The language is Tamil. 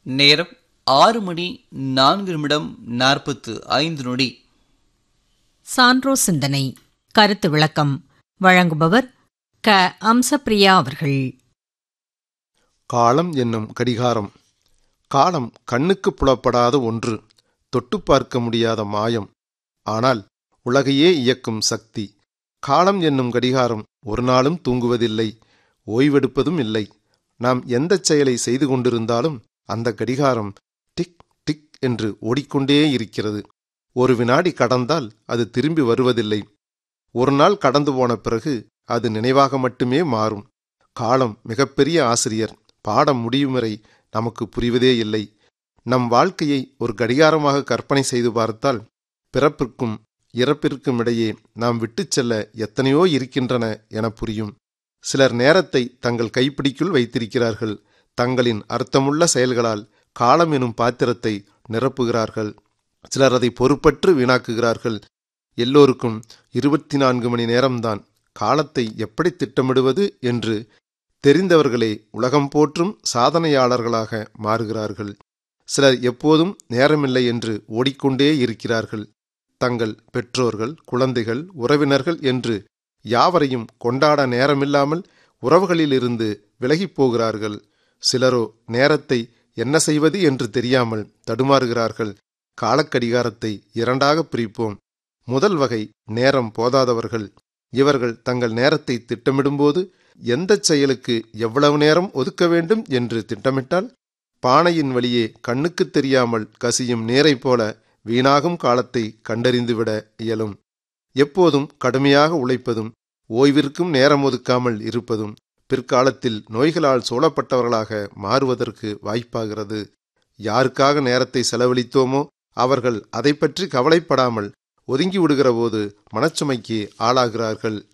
நேரம் ஆறு மணி நான்கு நிமிடம் நாற்பத்து ஐந்து நொடி சான்றோ சிந்தனை கருத்து விளக்கம் வழங்குபவர் க அம்சப்பிரியா அவர்கள் காலம் என்னும் கடிகாரம் காலம் கண்ணுக்கு புலப்படாத ஒன்று தொட்டு பார்க்க முடியாத மாயம் ஆனால் உலகையே இயக்கும் சக்தி காலம் என்னும் கடிகாரம் ஒரு நாளும் தூங்குவதில்லை ஓய்வெடுப்பதும் இல்லை நாம் எந்தச் செயலை செய்து கொண்டிருந்தாலும் அந்த கடிகாரம் டிக் டிக் என்று ஓடிக்கொண்டே இருக்கிறது ஒரு வினாடி கடந்தால் அது திரும்பி வருவதில்லை ஒரு நாள் கடந்து போன பிறகு அது நினைவாக மட்டுமே மாறும் காலம் மிகப்பெரிய ஆசிரியர் பாடம் முடியும் வரை நமக்கு புரிவதே இல்லை நம் வாழ்க்கையை ஒரு கடிகாரமாக கற்பனை செய்து பார்த்தால் பிறப்பிற்கும் இறப்பிற்கும் இடையே நாம் விட்டுச் செல்ல எத்தனையோ இருக்கின்றன என புரியும் சிலர் நேரத்தை தங்கள் கைப்பிடிக்குள் வைத்திருக்கிறார்கள் தங்களின் அர்த்தமுள்ள செயல்களால் காலம் எனும் பாத்திரத்தை நிரப்புகிறார்கள் சிலர் அதை பொறுப்பற்று வீணாக்குகிறார்கள் எல்லோருக்கும் இருபத்தி நான்கு மணி நேரம்தான் காலத்தை எப்படி திட்டமிடுவது என்று தெரிந்தவர்களே உலகம் போற்றும் சாதனையாளர்களாக மாறுகிறார்கள் சிலர் எப்போதும் நேரமில்லை என்று ஓடிக்கொண்டே இருக்கிறார்கள் தங்கள் பெற்றோர்கள் குழந்தைகள் உறவினர்கள் என்று யாவரையும் கொண்டாட நேரமில்லாமல் உறவுகளிலிருந்து விலகிப் போகிறார்கள் சிலரோ நேரத்தை என்ன செய்வது என்று தெரியாமல் தடுமாறுகிறார்கள் காலக்கடிகாரத்தை இரண்டாக பிரிப்போம் முதல் வகை நேரம் போதாதவர்கள் இவர்கள் தங்கள் நேரத்தை திட்டமிடும்போது எந்தச் செயலுக்கு எவ்வளவு நேரம் ஒதுக்க வேண்டும் என்று திட்டமிட்டால் பானையின் வழியே கண்ணுக்குத் தெரியாமல் கசியும் நீரைப் போல வீணாகும் காலத்தை கண்டறிந்துவிட இயலும் எப்போதும் கடுமையாக உழைப்பதும் ஓய்விற்கும் நேரம் ஒதுக்காமல் இருப்பதும் பிற்காலத்தில் நோய்களால் சூழப்பட்டவர்களாக மாறுவதற்கு வாய்ப்பாகிறது யாருக்காக நேரத்தை செலவழித்தோமோ அவர்கள் அதை பற்றி கவலைப்படாமல் ஒதுங்கி விடுகிற போது மனச்சுமைக்கு ஆளாகிறார்கள்